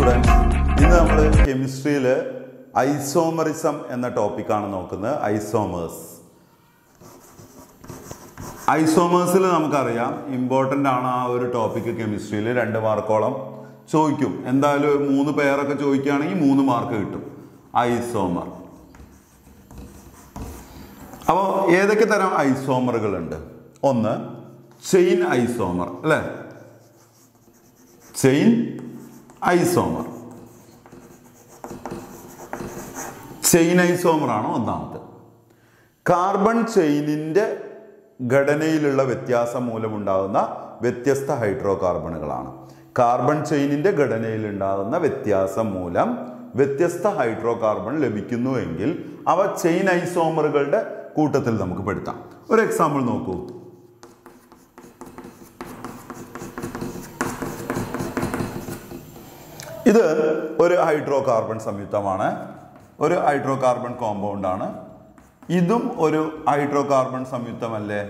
students ഇന്ന് നമ്മൾ കെമിസ്ട്രിയിൽ isomerism എന്ന ടോപ്പിക്കാണ് നോക്കുന്നത് ഐസോമേഴ്സ് ഐസോമേഴ്സിൽ നമുക്കറിയാം ഇമ്പോർട്ടൻ്റ് ആണ് ആ ഒരു ടോപ്പിക്ക് കെമിസ്ട്രിയിൽ രണ്ട് മാർക്കോളം ചോദിക്കും എന്തായാലും മൂന്ന് പേരൊക്കെ ചോദിക്കുകയാണെങ്കിൽ മൂന്ന് മാർക്ക് കിട്ടും ഐസോമർ അപ്പോൾ ഏതൊക്കെ തരം ഐസോമറുകളുണ്ട് ഒന്ന് ചെയിൻ ഐസോമർ അല്ലേ ചെയിൻ ഐസോമർ ചെയിൻ ഐസോമർ ആണ് ഒന്നാമത് കാർബൺ ചെയിനിന്റെ ഘടനയിലുള്ള വ്യത്യാസം മൂലമുണ്ടാകുന്ന വ്യത്യസ്ത ഹൈഡ്രോ കാർബണുകളാണ് കാർബൺ ചെയിനിന്റെ ഘടനയിൽ ഉണ്ടാകുന്ന വ്യത്യാസം മൂലം വ്യത്യസ്ത ഹൈഡ്രോ കാർബൺ ലഭിക്കുന്നുവെങ്കിൽ അവ ചെയിൻ ഐസോമറുകളുടെ കൂട്ടത്തിൽ നമുക്ക് പെടുത്താം ഒരു എക്സാമ്പിൾ നോക്കൂ ഇത് ഒരു ഹൈഡ്രോ കാർബൺ സംയുക്തമാണ് ഒരു ഹൈഡ്രോ കാർബൺ കോമ്പൗണ്ട് ആണ് ഇതും ഒരു ഹൈഡ്രോ കാർബൺ സംയുക്തമല്ലേ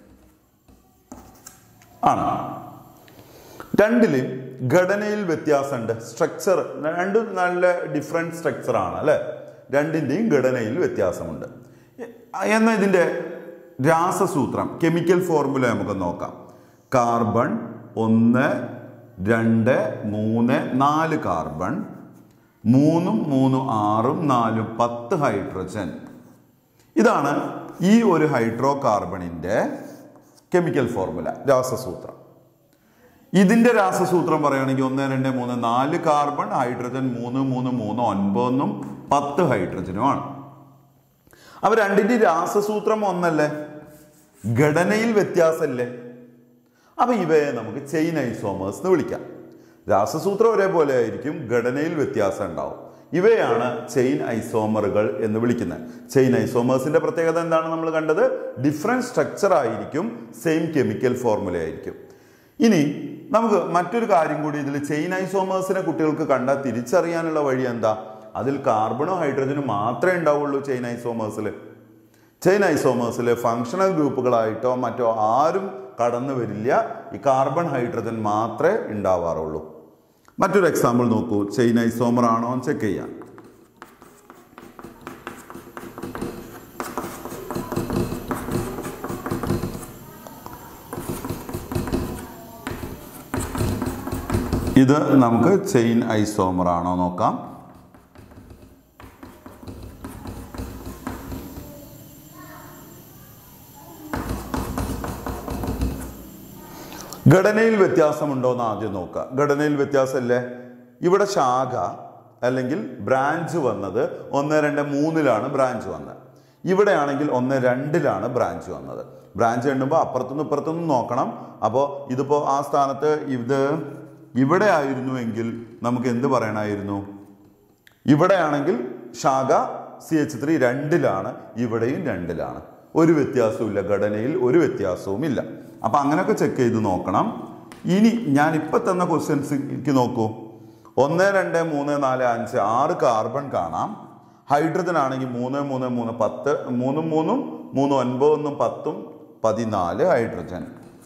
ആണ് രണ്ടിലും ഘടനയിൽ വ്യത്യാസമുണ്ട് സ്ട്രക്ചർ രണ്ടും നല്ല ഡിഫറെൻറ്റ് സ്ട്രക്ചർ ആണ് അല്ലെ രണ്ടിൻ്റെയും ഘടനയിൽ വ്യത്യാസമുണ്ട് എന്നാൽ ഇതിൻ്റെ രാസസൂത്രം കെമിക്കൽ ഫോർമുല നമുക്ക് നോക്കാം കാർബൺ ഒന്ന് രണ്ട് മൂന്ന് നാല് കാർബൺ മൂന്നും മൂന്നും ആറും നാലും പത്ത് ഹൈഡ്രജൻ ഇതാണ് ഈ ഒരു ഹൈഡ്രോ കാർബണിൻ്റെ കെമിക്കൽ ഫോർമുല രാസസൂത്രം ഇതിന്റെ രാസസൂത്രം പറയുകയാണെങ്കിൽ ഒന്ന് രണ്ട് മൂന്ന് നാല് കാർബൺ ഹൈഡ്രജൻ മൂന്ന് മൂന്ന് മൂന്ന് ഒൻപതെന്നും പത്ത് ഹൈഡ്രജനുമാണ് അപ്പൊ രണ്ടിന്റെ രാസസൂത്രം ഒന്നല്ലേ ഘടനയിൽ വ്യത്യാസമല്ലേ അപ്പൊ ഇവയെ നമുക്ക് ചെയിൻ ഐസോമേഴ്സ് എന്ന് വിളിക്കാം രാസസൂത്രം ഒരേപോലെ ആയിരിക്കും ഘടനയിൽ വ്യത്യാസം ഉണ്ടാവും ഇവയാണ് ചെയിൻ ഐസോമറുകൾ എന്ന് വിളിക്കുന്നത് ചെയിൻ ഐസോമേഴ്സിന്റെ പ്രത്യേകത എന്താണ് നമ്മൾ കണ്ടത് ഡിഫറെന്റ് സ്ട്രക്ചർ ആയിരിക്കും സെയിം കെമിക്കൽ ഫോർമുല ആയിരിക്കും ഇനി നമുക്ക് മറ്റൊരു കാര്യം കൂടി ഇതിൽ ചെയിൻ ഐസോമേഴ്സിനെ കുട്ടികൾക്ക് കണ്ടാൽ തിരിച്ചറിയാനുള്ള വഴി എന്താ അതിൽ കാർബണോ ഹൈഡ്രജനും മാത്രമേ ഉണ്ടാവുള്ളൂ ചെയിൻ ഐസോമേഴ്സിൽ ചെയിൻ ഐസോമേഴ്സിൽ ഫങ്ഷണൽ ഗ്രൂപ്പുകളായിട്ടോ മറ്റോ ആരും കടന്നു വരില്ല ഈ കാർബൺ ഹൈഡ്രജൻ മാത്രമേ ഉണ്ടാവാറുള്ളൂ മറ്റൊരു എക്സാമ്പിൾ നോക്കൂ ചെയിൻ ഐസോമർ ആണോ എന്ന് ചെക്ക് ചെയ്യാം ഇത് നമുക്ക് ചെയിൻ ഐസോമർ ആണോ നോക്കാം ഘടനയിൽ വ്യത്യാസമുണ്ടോ എന്ന് ആദ്യം നോക്കുക ഘടനയിൽ വ്യത്യാസമല്ലേ ഇവിടെ ശാഖ അല്ലെങ്കിൽ ബ്രാഞ്ച് വന്നത് ഒന്ന് രണ്ട് മൂന്നിലാണ് ബ്രാഞ്ച് വന്നത് ഇവിടെയാണെങ്കിൽ ഒന്ന് രണ്ടിലാണ് ബ്രാഞ്ച് വന്നത് ബ്രാഞ്ച് എണ്ണുമ്പോൾ അപ്പുറത്തുനിന്ന് ഇപ്പുറത്തുനിന്ന് നോക്കണം അപ്പോൾ ഇതിപ്പോൾ ആ സ്ഥാനത്ത് ഇത് ഇവിടെ ആയിരുന്നുവെങ്കിൽ നമുക്ക് എന്ത് പറയണമായിരുന്നു ഇവിടെയാണെങ്കിൽ ശാഖ സി എച്ച് ത്രീ രണ്ടിലാണ് ഇവിടെയും രണ്ടിലാണ് ഒരു വ്യത്യാസവും ഘടനയിൽ ഒരു വ്യത്യാസവും ഇല്ല അപ്പൊ അങ്ങനെയൊക്കെ ചെക്ക് ചെയ്ത് നോക്കണം ഇനി ഞാൻ ഇപ്പൊ തന്ന ക്വസ്റ്റ്യൻസിക്ക് നോക്കൂ ഒന്ന് രണ്ട് മൂന്ന് നാല് അഞ്ച് ആറ് കാർബൺ കാണാം ഹൈഡ്രജൻ ആണെങ്കിൽ മൂന്ന് മൂന്ന് മൂന്ന് പത്ത് മൂന്നും മൂന്നും മൂന്ന് ഒൻപതൊന്നും പത്തും പതിനാല് ഹൈഡ്രജൻ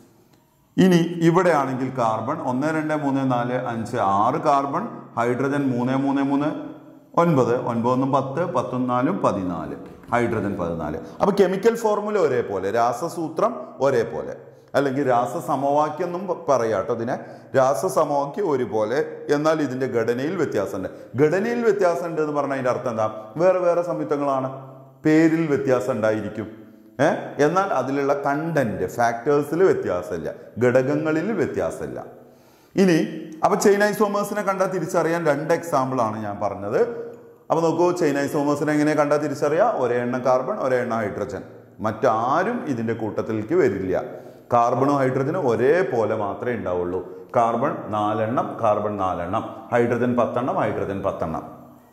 ഇനി ഇവിടെ ആണെങ്കിൽ കാർബൺ ഒന്ന് രണ്ട് മൂന്ന് നാല് അഞ്ച് ആറ് കാർബൺ ഹൈഡ്രജൻ മൂന്ന് മൂന്ന് മൂന്ന് ഒൻപത് ഒൻപതൊന്നും പത്ത് പത്തും നാലും പതിനാല് ഹൈഡ്രജൻ പതിനാല് അപ്പൊ കെമിക്കൽ ഫോർമുല ഒരേപോലെ രാസസൂത്രം ഒരേപോലെ അല്ലെങ്കിൽ രാസസമവാക്യം എന്നും പറയാം കേട്ടോ ഇതിനെ രാസസമവാക്യം ഒരുപോലെ എന്നാൽ ഇതിന്റെ ഘടനയിൽ വ്യത്യാസമുണ്ട് ഘടനയിൽ വ്യത്യാസമുണ്ട് എന്ന് പറഞ്ഞാൽ അതിന്റെ അർത്ഥം എന്താ വേറെ വേറെ സംയുക്തങ്ങളാണ് പേരിൽ വ്യത്യാസം ഉണ്ടായിരിക്കും ഏഹ് എന്നാൽ അതിലുള്ള കണ്ടന്റ് ഫാക്ടേഴ്സിൽ വ്യത്യാസമില്ല ഘടകങ്ങളിൽ വ്യത്യാസമില്ല ഇനി അപ്പൊ ചെയിൻ ഐസോമേഴ്സിനെ കണ്ടാൽ തിരിച്ചറിയാൻ രണ്ട് എക്സാമ്പിൾ ആണ് ഞാൻ പറഞ്ഞത് അപ്പൊ നോക്കൂ ചെയിൻ ഐസോമേഴ്സിനെ എങ്ങനെ കണ്ടാൽ തിരിച്ചറിയാം ഒരേ എണ്ണം കാർബൺ ഒരേ എണ്ണം ഹൈഡ്രജൻ മറ്റാരും ഇതിന്റെ കൂട്ടത്തിലേക്ക് വരില്ല കാർബണും ഹൈഡ്രജനും ഒരേപോലെ മാത്രമേ ഉണ്ടാവുള്ളൂ കാർബൺ നാലെണ്ണം കാർബൺ നാലെണ്ണം ഹൈഡ്രജൻ പത്തെണ്ണം ഹൈഡ്രജൻ പത്തെണ്ണം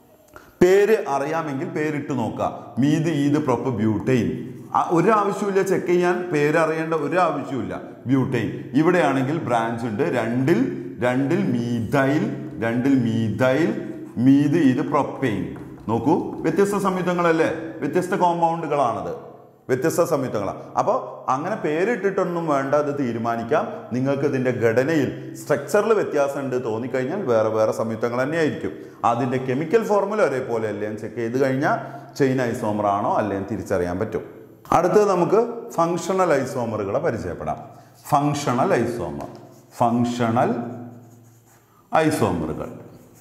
പേര് അറിയാമെങ്കിൽ പേരിട്ട് നോക്കുക മീത് ഈത് പ്രൊപ്പ് ബ്യൂട്ടെയിൻ ആ- ഒരു ആവശ്യമില്ല ചെക്ക് ചെയ്യാൻ പേര് അറിയേണ്ട ഒരു ആവശ്യമില്ല ബ്യൂട്ടെയിൻ ഇവിടെയാണെങ്കിൽ ബ്രാഞ്ച് ഉണ്ട് രണ്ടിൽ രണ്ടിൽ മീതൈൽ രണ്ടിൽ മീതൈൽ മീത് ഇത് പ്രൊപ്പെയിൻ നോക്കൂ വ്യത്യസ്ത സംയുക്തങ്ങളല്ലേ വ്യത്യസ്ത കോമ്പൗണ്ടുകളാണത് വ്യത്യസ്ത സംയുക്തങ്ങളാണ് അപ്പോൾ അങ്ങനെ പേരിട്ടിട്ടൊന്നും വേണ്ട അത് തീരുമാനിക്കാം നിങ്ങൾക്ക് ഇതിന്റെ ഘടനയിൽ സ്ട്രക്ചറിൽ വ്യത്യാസം ഉണ്ട് തോന്നിക്കഴിഞ്ഞാൽ വേറെ വേറെ സംയുക്തങ്ങൾ തന്നെയായിരിക്കും അതിന്റെ കെമിക്കൽ ഫോർമുല ഒരേപോലെ അല്ലേ ചെക്ക് ചെയ്ത് കഴിഞ്ഞാൽ ചെയിൻ ഐസോമർ ആണോ അല്ലെങ്കിൽ തിരിച്ചറിയാൻ പറ്റും അടുത്തത് നമുക്ക് ഫങ്ഷണൽ ഐസോമറുകളെ പരിചയപ്പെടാം ഫങ്ഷണൽ ഐസോമർ ഫങ്ഷണൽ ഐസോമറുകൾ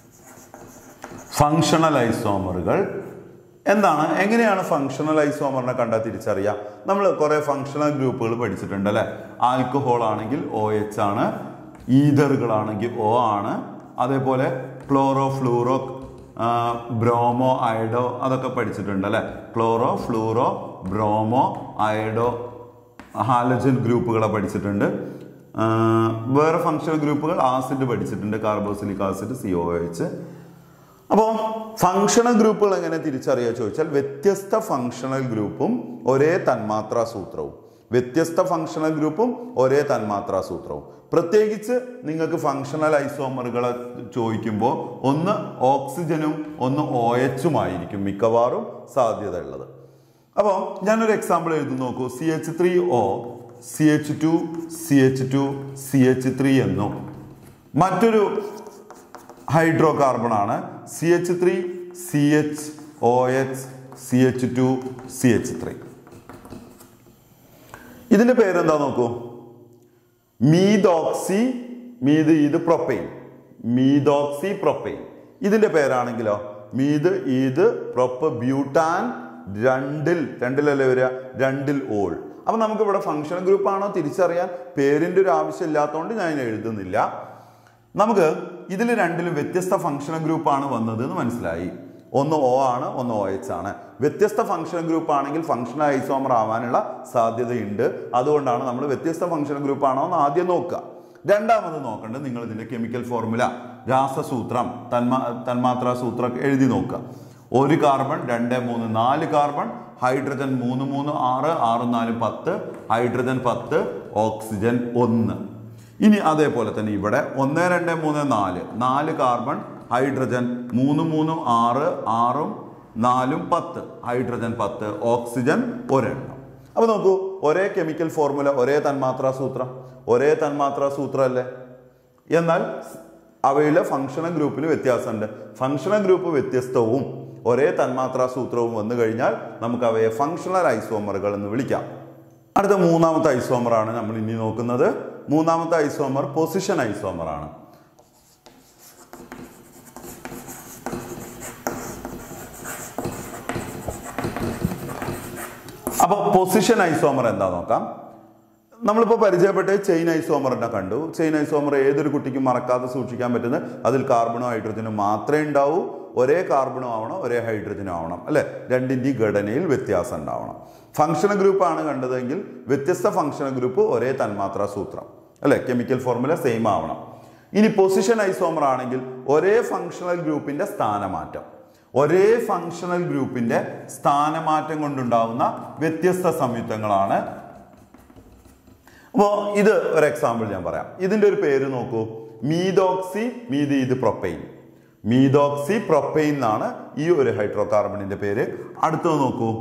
ഫങ്ഷണൽ ഐസോമറുകൾ എന്താണ് എങ്ങനെയാണ് ഫങ്ഷണൽ ഐസോമറിനെ കണ്ടാൽ തിരിച്ചറിയാം നമ്മൾ കുറേ ഫങ്ഷണൽ ഗ്രൂപ്പുകൾ പഠിച്ചിട്ടുണ്ട് അല്ലേ ആൽക്കഹോൾ ആണെങ്കിൽ ഒ എച്ച് ആണ് ഈതറുകളാണെങ്കിൽ ഒ ആണ് അതേപോലെ ക്ലോറോ ഫ്ലൂറോ ബ്രോമോ അയഡോ അതൊക്കെ പഠിച്ചിട്ടുണ്ട് അല്ലേ chloro fluoro bromo iodo halogen ഗ്രൂപ്പുകളെ പഠിച്ചിട്ടുണ്ട് ആ, വേറെ ഫങ്ഷണൽ ഗ്രൂപ്പുകൾ ആസിഡ് പഠിച്ചിട്ടുണ്ട് carboxylic acid C O H അപ്പോൾ ഫങ്ഷണൽ ഗ്രൂപ്പുകൾ എങ്ങനെ തിരിച്ചറിയുക ചോദിച്ചാൽ വ്യത്യസ്ത ഫങ്ഷണൽ ഗ്രൂപ്പും ഒരേ തന്മാത്രാ സൂത്രവും വ്യത്യസ്ത ഫങ്ഷണൽ ഗ്രൂപ്പും ഒരേ തന്മാത്രാ സൂത്രവും പ്രത്യേകിച്ച് നിങ്ങൾക്ക് ഫങ്ഷണൽ ഐസോമറുകളെ ചോദിക്കുമ്പോൾ ഒന്ന് ഓക്സിജനും ഒന്ന് ഒ എച്ചും ആയിരിക്കും മിക്കവാറും സാധ്യത ഉള്ളത് അപ്പോൾ ഞാനൊരു എക്സാമ്പിൾ എഴുതി നോക്കൂ C H three O C H two C H two C H three എന്നും മറ്റൊരു ഹൈഡ്രോ കാർബൺ ആണ് C H three C H O H C H two C H three ഇതിന്റെ പേരെന്താ നോക്കൂ മീതോക്സി മീത് ഇത് പ്രൊപ്പെയിൻ മീതോക്സി പ്രൊപ്പെയിൻ ഇതിന്റെ പേരാണെങ്കിലോ മീത് ഈത് പ്രൊപ്പ് ബ്യൂട്ടാൻ രണ്ടിൽ രണ്ടിലല്ലേ വരിക രണ്ടിൽ ഓൾ അപ്പൊ നമുക്ക് ഇവിടെ ഫങ്ഷണൽ ഗ്രൂപ്പ് ആണോ തിരിച്ചറിയാൻ പേരിന്റെ ഒരു ആവശ്യം ഇല്ലാത്തതുകൊണ്ട് ഞാൻ ഇതിനെ എഴുതുന്നില്ല നമുക്ക് ഇതിൽ രണ്ടിലും വ്യത്യസ്ത ഫങ്ഷണൽ ഗ്രൂപ്പാണ് വന്നത് എന്ന് മനസ്സിലായി ഒന്ന് ഒ ആണ് ഒന്ന് ഒ എച്ച് ആണ് വ്യത്യസ്ത ഫങ്ഷണൽ ഗ്രൂപ്പ് ആണെങ്കിൽ ഫങ്ഷണൽ ഐസോമർ ആവാനുള്ള സാധ്യതയുണ്ട് അതുകൊണ്ടാണ് നമ്മൾ വ്യത്യസ്ത ഫങ്ഷണൽ ഗ്രൂപ്പ് ആണോ എന്ന് ആദ്യം നോക്കുക രണ്ടാമത് നോക്കേണ്ടത് നിങ്ങൾ ഇതിന്റെ കെമിക്കൽ ഫോർമുല രാസസൂത്രം തന്മാ തന്മാത്രാ സൂത്രം എഴുതി നോക്കുക ഒരു കാർബൺ രണ്ട് മൂന്ന് നാല് കാർബൺ ഹൈഡ്രജൻ മൂന്ന് മൂന്ന് ആറ് ആറ് നാല് പത്ത് ഹൈഡ്രജൻ പത്ത് ഓക്സിജൻ ഒന്ന് ഇനി അതേപോലെ തന്നെ ഇവിടെ ഒന്ന് രണ്ട് മൂന്ന് നാല് നാല് കാർബൺ ഹൈഡ്രജൻ മൂന്ന് മൂന്നും ആറ് ആറും നാലും പത്ത് ഹൈഡ്രജൻ പത്ത് ഓക്സിജൻ ഒരെണ്ണം അപ്പൊ നോക്കൂ ഒരേ കെമിക്കൽ ഫോർമുല ഒരേ തന്മാത്രാ സൂത്രം ഒരേ തന്മാത്രാ സൂത്രം അല്ലേ എന്നാൽ അവയിലെ ഫങ്ഷണൽ ഗ്രൂപ്പിൽ വ്യത്യാസമുണ്ട് ഫങ്ഷണൽ ഗ്രൂപ്പ് വ്യത്യസ്തവും ഒരേ തന്മാത്രാ സൂത്രവും വന്നു കഴിഞ്ഞാൽ നമുക്ക് അവയെ ഫങ്ഷണൽ ഐസോമറുകൾ എന്ന് വിളിക്കാം അടുത്ത മൂന്നാമത്തെ ഐസോമർ ആണ് നമ്മൾ ഇനി നോക്കുന്നത് മൂന്നാമത്തെ ഐസോമർ പൊസിഷൻ ഐസോമർ ആണ് അപ്പൊ പൊസിഷൻ ഐസോമർ എന്താ നോക്കാം നമ്മളിപ്പോൾ പരിചയപ്പെട്ട ചെയിൻ ഐസോമറിനെ കണ്ടു ചെയിൻ ഐസോമർ ഏതൊരു കുട്ടിക്കും മറക്കാതെ സൂക്ഷിക്കാൻ പറ്റുന്ന അതിൽ കാർബണോ ഹൈഡ്രജനും മാത്രമേ ഉണ്ടാവൂ ഒരേ കാർബണും ആവണം ഒരേ ഹൈഡ്രജനും ആവണം അല്ലെ രണ്ടിൻ്റെയും ഘടനയിൽ വ്യത്യാസം ഉണ്ടാവണം ഫങ്ഷണൽ ഗ്രൂപ്പ് ആണ് കണ്ടതെങ്കിൽ വ്യത്യസ്ത ഫങ്ഷണൽ ഗ്രൂപ്പ് ഒരേ തന്മാത്രാ സൂത്രം അല്ലെ കെമിക്കൽ ഫോർമുല സെയിം ആവണം ഇനി പൊസിഷൻ ഐസോമർ ആണെങ്കിൽ ഒരേ ഫങ്ഷണൽ ഗ്രൂപ്പിന്റെ സ്ഥാനമാറ്റം ഒരേ ഫങ്ഷണൽ ഗ്രൂപ്പിന്റെ സ്ഥാനമാറ്റം കൊണ്ടുണ്ടാവുന്ന വ്യത്യസ്ത സംയുക്തങ്ങളാണ് അപ്പോൾ ഇത് ഒരു എക്സാമ്പിൾ ഞാൻ പറയാം ഇതിന്റെ ഒരു പേര് നോക്കൂ മീതോക്സി മീതി ഇത് പ്രൊപ്പെയിൻ മീതോക്സി പ്രൊപ്പെയിൻ എന്നാണ് ഈ ഒരു ഹൈഡ്രോ കാർബണിന്റെ പേര് അടുത്തത് നോക്കൂ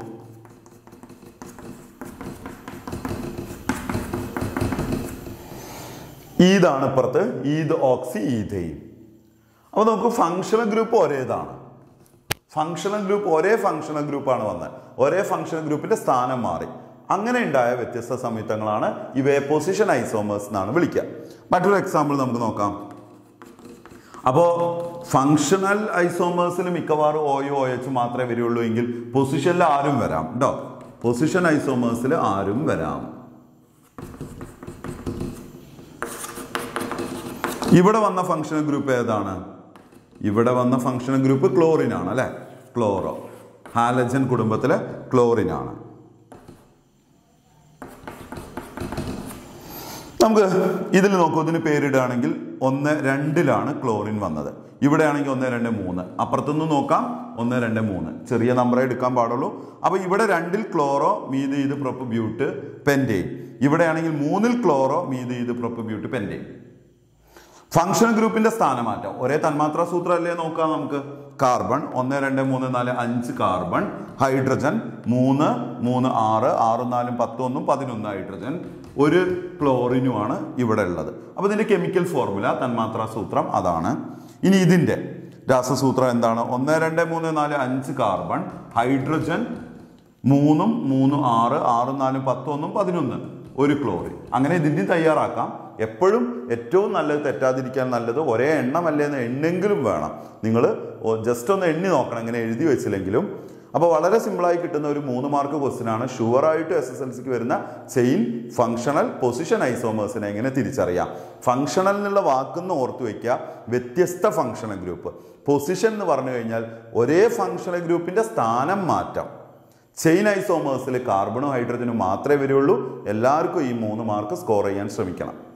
ഈദാണ് ഇപ്പുറത്ത് ഈദ് ഓക്സി ഈഥെയിൻ അപ്പോൾ നമുക്ക് ഫങ്ഷണൽ ഗ്രൂപ്പ് ഒരേതാണ് ഫങ്ഷണൽ ഗ്രൂപ്പ് ഒരേ ഫങ്ഷണൽ ഗ്രൂപ്പാണ് വന്നത് ഒരേ ഫങ്ഷണൽ ഗ്രൂപ്പിന്റെ സ്ഥാനം മാറി അങ്ങനെ ഉണ്ടായ വ്യത്യസ്ത സംയുക്തങ്ങളാണ് ഇവയെ പൊസിഷൻ ഐസോമേഴ്സ് എന്നാണ് വിളിക്കുക മറ്റൊരു എക്സാമ്പിൾ നമുക്ക് നോക്കാം അപ്പോൾ ഫങ്ഷണൽ ഐസോമേഴ്സിൽ മിക്കവാറും ഓയോ ഒ എച്ച് മാത്രമേ വരികയുള്ളൂ എങ്കിൽ പൊസിഷനിൽ ആരും വരാം കേട്ടോ പൊസിഷൻ ഐസോമേഴ്സിൽ ആരും വരാം ഇവിടെ വന്ന ഫങ്ഷണൽ ഗ്രൂപ്പ് ഏതാണ് ഇവിടെ വന്ന ഫങ്ഷണൽ ഗ്രൂപ്പ് ക്ലോറിൻ ആണ് അല്ലെ ക്ലോറോ ഹാലജൻ കുടുംബത്തിലെ ക്ലോറിൻ ആണ് നമുക്ക് ഇതിൽ നോക്കൂ ഇതിന് പേരിടുകയാണെങ്കിൽ ഒന്ന് രണ്ടിലാണ് ക്ലോറിൻ വന്നത് ഇവിടെ ആണെങ്കിൽ ഒന്ന് രണ്ട് മൂന്ന് അപ്പുറത്തുനിന്ന് നോക്കാം ഒന്ന് രണ്ട് മൂന്ന് ചെറിയ നമ്പറേ എടുക്കാൻ പാടുള്ളൂ അപ്പൊ ഇവിടെ രണ്ടിൽ ക്ലോറോ മീത് ഇത് പ്രൊപ്പ് ബ്യൂട്ട് പെൻറ്റെയിൻ ഇവിടെ ആണെങ്കിൽ മൂന്നിൽ ക്ലോറോ മീത് ഇത് പ്രൊപ്പ് ബ്യൂട്ട് പെൻറ്റെയിൻ ഫങ്ഷണൽ ഗ്രൂപ്പിന്റെ സ്ഥാനമാറ്റം ഒരേ തന്മാത്രാ സൂത്രം അല്ലേ നോക്കാം നമുക്ക് കാർബൺ ഒന്ന് രണ്ട് മൂന്ന് നാല് അഞ്ച് കാർബൺ ഹൈഡ്രജൻ മൂന്ന് മൂന്ന് ആറ് ആറ് നാലും പത്തൊന്നും പതിനൊന്ന് ഹൈഡ്രജൻ ഒരു ക്ലോറിനുമാണ് ഇവിടെ ഉള്ളത് അപ്പോൾ ഇതിൻ്റെ കെമിക്കൽ ഫോർമുല തന്മാത്രാ സൂത്രം അതാണ് ഇനി ഇതിൻ്റെ രാസസൂത്രം എന്താണ് ഒന്ന് രണ്ട് മൂന്ന് നാല് അഞ്ച് കാർബൺ ഹൈഡ്രജൻ മൂന്നും മൂന്നും ആറ് ആറും നാലും പത്തൊന്നും പതിനൊന്ന് ഒരു ക്ലോറിൻ അങ്ങനെ ഇതിൻ്റെ തയ്യാറാക്കാം എപ്പോഴും ഏറ്റവും നല്ലത് തെറ്റാതിരിക്കാൻ നല്ലത് ഒരേ എണ്ണമല്ലേ എന്ന് എണ്ണെങ്കിലും വേണം നിങ്ങൾ ജസ്റ്റ് ഒന്ന് എണ്ണി നോക്കണം ഇങ്ങനെ എഴുതി വെച്ചില്ലെങ്കിലും അപ്പോൾ വളരെ സിമ്പിളായി കിട്ടുന്ന ഒരു മൂന്ന് മാർക്ക് ക്വസ്റ്റ്യൻ ആണ് ഷുവറായിട്ട് എസ് എസ് എൽ സിക്ക് വരുന്ന ചെയിൻ ഫങ്ഷണൽ പൊസിഷൻ ഐസോമേഴ്സിനെ എങ്ങനെ തിരിച്ചറിയാം ഫങ്ഷണൽ എന്നുള്ള വാക്കെന്ന് ഓർത്ത് വയ്ക്കുക വ്യത്യസ്ത ഫങ്ഷണൽ ഗ്രൂപ്പ് പൊസിഷൻ എന്ന് പറഞ്ഞു കഴിഞ്ഞാൽ ഒരേ ഫങ്ഷണൽ ഗ്രൂപ്പിന്റെ സ്ഥാനം മാറ്റം ചെയിൻ ഐസോമേഴ്സിൽ കാർബണും ഹൈഡ്രജനും മാത്രമേ വരുള്ളൂ എല്ലാവർക്കും ഈ മൂന്ന് മാർക്ക് സ്കോർ ചെയ്യാൻ ശ്രമിക്കണം